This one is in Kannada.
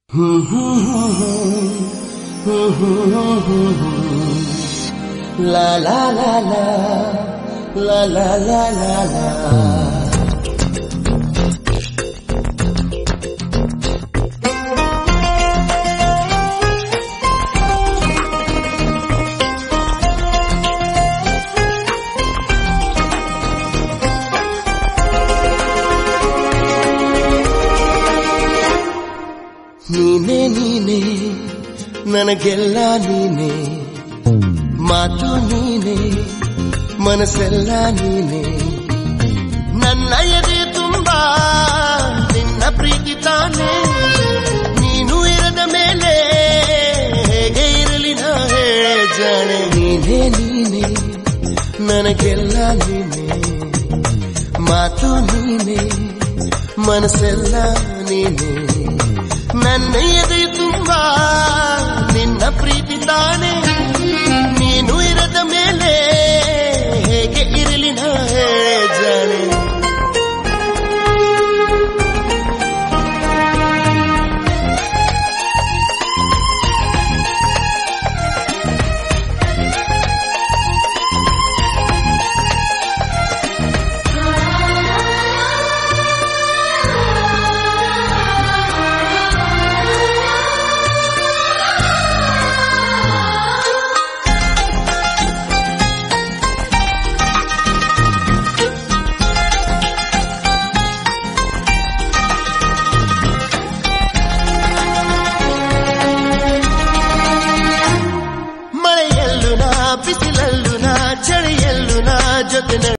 La la la la la la la la la ನೀನೆ ನೀನೆ ನನಗೆಲ್ಲ ನೀನೆ ಮಾತು ನೀನೆ ಮನಸ್ಸೆಲ್ಲ ನೀನೆ ನನ್ನ ಎದೆ ತುಂಬಾ ನಿನ್ನ ಪ್ರೀತಿ ತಾನೆ ನೀನು ಇರದ ಮೇಲೆ ಹೇಗೆ ಇರಲಿ ನಾ ಹೇಳೆ ಜಾಣೆ ನೀನೆ ನೀನೆ ನನಗೆಲ್ಲ ನೀನೆ ಮಾತು ನೀನೆ ಮನಸ್ಸೆಲ್ಲ ನೀನೆ ನನ್ನ ಎದೆ ತುಂಬಾ